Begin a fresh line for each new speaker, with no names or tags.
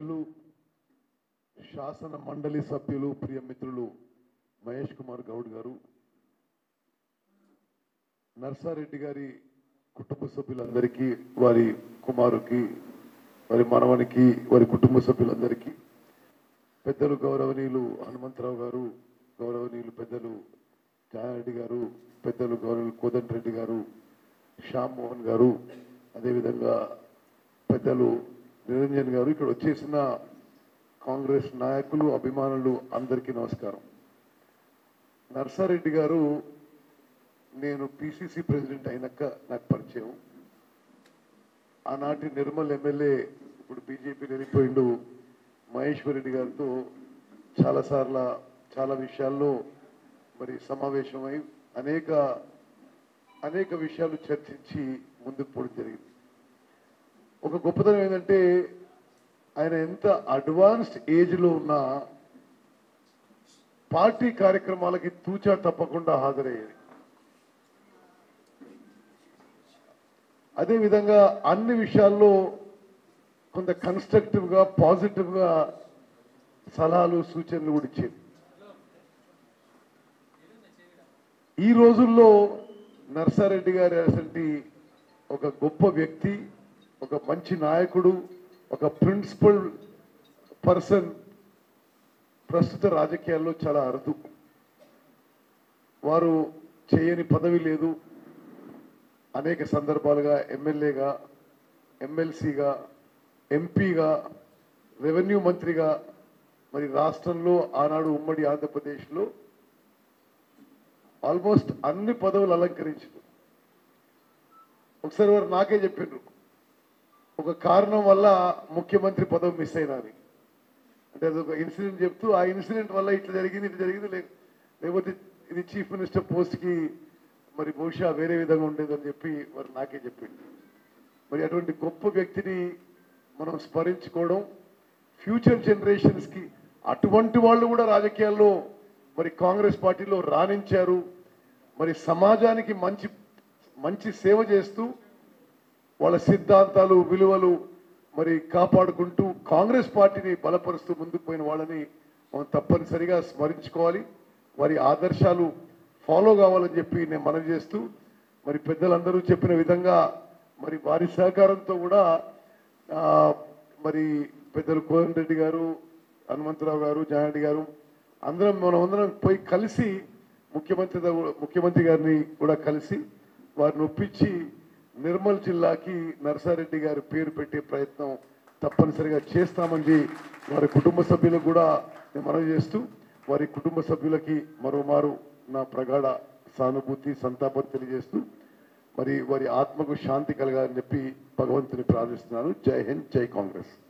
మిత్రులు, శాసన మండలి సభ్యులు ప్రియ మిత్రులు మహేష్ కుమార్ గౌడ్ గారు నర్సారెడ్డి గారి కుటుంబ సభ్యులందరికీ వారి కుమారుకి వారి మనవనికి వారి కుటుంబ సభ్యులందరికీ పెద్దలు గౌరవనీయులు హనుమంతరావు గారు గౌరవనీయులు పెద్దలు జానారెడ్డి గారు పెద్దలు గౌరవనీయులు కోదండ రెడ్డి గారు శ్యామ్ మోహన్ గారు అదేవిధంగా పెద్దలు నిరంజన్ గారు ఇక్కడ వచ్చేసిన కాంగ్రెస్ నాయకులు అభిమానులు అందరికీ నమస్కారం నర్సారెడ్డి గారు నేను పిసిసి ప్రెసిడెంట్ అయినాక నాకు పరిచయం ఆనాటి నిర్మల్ ఎమ్మెల్యే ఇప్పుడు బీజేపీ వెళ్ళిపోయిండు మహేశ్వర్ రెడ్డి గారితో చాలాసార్ల చాలా విషయాల్లో మరి సమావేశమై అనేక అనేక విషయాలు చర్చించి ముందుకు పోవడం జరిగింది ఒక గొప్పతనం ఏంటంటే ఆయన ఎంత అడ్వాన్స్డ్ ఏజ్లో ఉన్నా పార్టీ కార్యక్రమాలకి తూచా తప్పకుండా హాజరయ్యేది అదేవిధంగా అన్ని విషయాల్లో కొంత కన్స్ట్రక్టివ్గా పాజిటివ్గా సలహాలు సూచనలు కూడా ఇచ్చేది ఈ రోజుల్లో నర్సారెడ్డి గారి అసంటి ఒక గొప్ప వ్యక్తి ఒక మంచి నాయకుడు ఒక ప్రిన్సిపల్ పర్సన్ ప్రస్తుత రాజకీయాల్లో చాలా అరుదు వారు చేయని పదవి లేదు అనేక సందర్భాలుగా ఎమ్మెల్యేగా ఎమ్మెల్సీగా ఎంపీగా రెవెన్యూ మంత్రిగా మరి రాష్ట్రంలో ఆనాడు ఉమ్మడి ఆంధ్రప్రదేశ్లో ఆల్మోస్ట్ అన్ని పదవులు అలంకరించారు ఒకసారి వారు నాకే చెప్పిండ్రు ఒక కారణం వల్ల ముఖ్యమంత్రి పదవి మిస్ అయినా అని అంటే అది ఒక ఇన్సిడెంట్ చెప్తూ ఆ ఇన్సిడెంట్ వల్ల ఇట్లా జరిగింది ఇట్లా జరిగింది లే- లేకపోతే ఇది చీఫ్ మినిస్టర్ పోస్ట్కి మరి బహుశా వేరే విధంగా ఉండేదని చెప్పి వారు నాకే చెప్పింది మరి అటువంటి గొప్ప వ్యక్తిని మనం స్మరించుకోవడం ఫ్యూచర్ జనరేషన్స్కి అటువంటి వాళ్ళు కూడా రాజకీయాల్లో మరి కాంగ్రెస్ పార్టీలో రాణించారు మరి సమాజానికి మంచి మంచి సేవ చేస్తూ వాళ్ళ సిద్ధాంతాలు విలువలు మరి కాపాడుకుంటూ కాంగ్రెస్ పార్టీని బలపరుస్తూ ముందుకు పోయిన వాళ్ళని మనం తప్పనిసరిగా స్మరించుకోవాలి వారి ఆదర్శాలు ఫాలో కావాలని చెప్పి నేను మనవి చేస్తూ మరి పెద్దలందరూ చెప్పిన విధంగా మరి వారి సహకారంతో కూడా ఆ, మరి పెద్దలు కోదన్ రెడ్డి గారు హనుమంతరావు గారు జానరెడ్డి గారు అందరం మనం అందరం పోయి కలిసి ముఖ్యమంత్రి ద- ముఖ్యమంత్రి గారిని కూడా కలిసి వారిని ఒప్పించి నిర్మల్ జిల్లాకి నర్సారెడ్డి గారి పేరు పెట్టే ప్రయత్నం తప్పనిసరిగా చేస్తామని వారి కుటుంబ సభ్యులకు కూడా నేను మనవి చేస్తూ వారి కుటుంబ సభ్యులకి మరోమారు నా ప్రగాఢ సానుభూతి సంతాపం తెలియజేస్తూ మరి వారి ఆత్మకు శాంతి కలగాలని చెప్పి భగవంతుని ప్రార్థిస్తున్నాను జై హింద్ జై కాంగ్రెస్